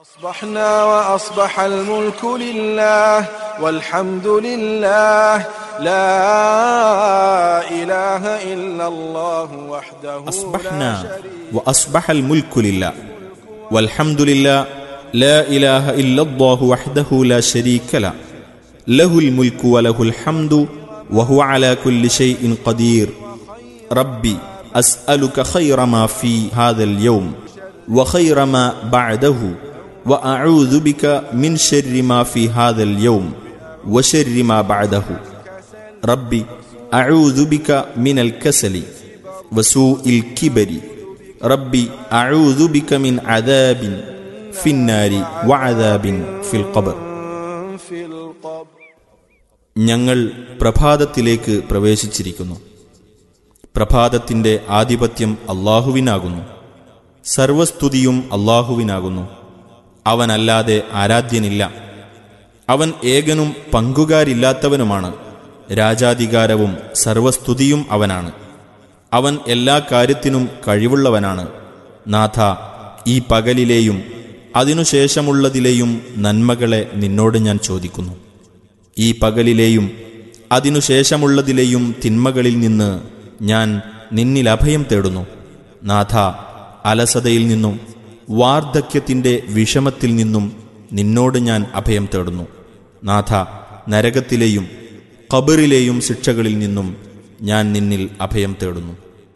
أصبحنا وأصبح الملك لله والحمد لله لا إله إلا الله وحده أصبحنا لا شريك وأصبح الملك لله والحمد لله لا إله إلا الله وحده لا شريك له له الملك وله الحمد وهو على كل شيء قدير ربي أسألك خير ما في هذا اليوم وخير ما بعده وأعوذ بك من شر ما في هذا اليوم وشر ما بعده ربي أعوذ بك من الكسل وسوء الكبر ربي أعوذ بك من عذاب في النار وعذاب في القبر في القبر ഞങ്ങൾ പ്രഭാതത്തിലേക്ക് പ്രവേശിച്ചിരിക്കുന്നു പ്രഭാതത്തിന്റെ ആധിപത്യം അള്ളാഹുവിനാകുന്നു സർവസ്തുതിയും അള്ളാഹുവിനാകുന്നു അവനല്ലാതെ ആരാധ്യനില്ല അവൻ ഏകനും പങ്കുകാരില്ലാത്തവനുമാണ് രാജാധികാരവും സർവസ്തുതിയും അവനാണ് അവൻ എല്ലാ കാര്യത്തിനും കഴിവുള്ളവനാണ് നാഥ ഈ പകലിലെയും അതിനുശേഷമുള്ളതിലെയും നന്മകളെ നിന്നോട് ഞാൻ ചോദിക്കുന്നു ഈ പകലിലെയും അതിനുശേഷമുള്ളതിലെയും തിന്മകളിൽ നിന്ന് ഞാൻ നിന്നിൽ അഭയം തേടുന്നു നാഥ അലസതയിൽ നിന്നും വാർദ്ധക്യത്തിൻ്റെ വിഷമത്തിൽ നിന്നും നിന്നോട് ഞാൻ അഭയം തേടുന്നു നാഥ നരകത്തിലെയും ഖബറിലെയും ശിക്ഷകളിൽ നിന്നും ഞാൻ നിന്നിൽ അഭയം തേടുന്നു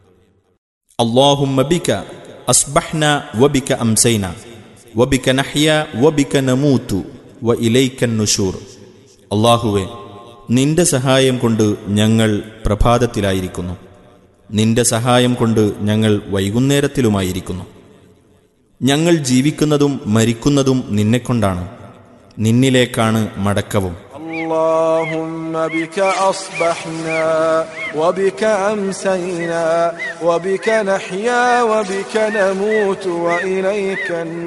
اللهم بك أصبحنا وبك أمسينا وبك نحيا وبك نموت وإليك النشور അള്ളാഹുവെ നിന്റെ സഹായം കൊണ്ട് ഞങ്ങൾ പ്രഭാതത്തിലായിരിക്കുന്നു നിന്റെ സഹായം കൊണ്ട് ഞങ്ങൾ വൈകുന്നേരത്തിലുമായിരിക്കുന്നു ഞങ്ങൾ ജീവിക്കുന്നതും മരിക്കുന്നതും നിന്നെക്കൊണ്ടാണ് നിന്നിലേക്കാണ് മടക്കവും اللهم بك أصبحنا وبك أمسينا وبك نحيا وبك نموت وإليك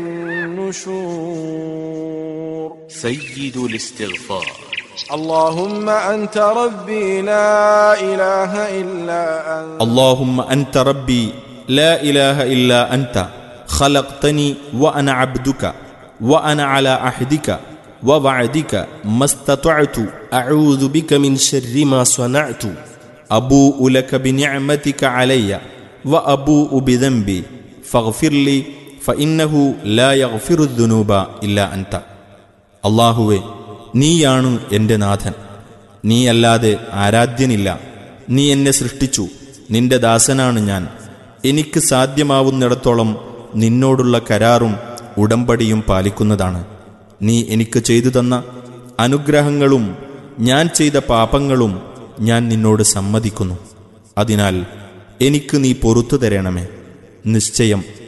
النشور سيد الاستغفار اللهم أنت ربي لا إله إلا أنت اللهم أنت ربي لا إله إلا أنت خلقتني وأنا عبدك وأنا على عهدك ووعدك ما استطعت أعوذ بك من شر ما صنعت أبوء لك بنعمتك علي وأبوء بذنبي فاغفر لي فإنه لا يغفر الذنوب إلا أنت അള്ളാഹുവെ നീയാണ് എൻ്റെ നാഥൻ നീയല്ലാതെ ആരാധ്യനില്ല നീ എന്നെ സൃഷ്ടിച്ചു നിന്റെ ദാസനാണ് ഞാൻ എനിക്ക് സാധ്യമാവുന്നിടത്തോളം നിന്നോടുള്ള കരാറും ഉടമ്പടിയും പാലിക്കുന്നതാണ് നീ എനിക്ക് ചെയ്തു തന്ന അനുഗ്രഹങ്ങളും ഞാൻ ചെയ്ത പാപങ്ങളും ഞാൻ നിന്നോട് സമ്മതിക്കുന്നു അതിനാൽ എനിക്ക് നീ പൊറത്തു തരണമേ നിശ്ചയം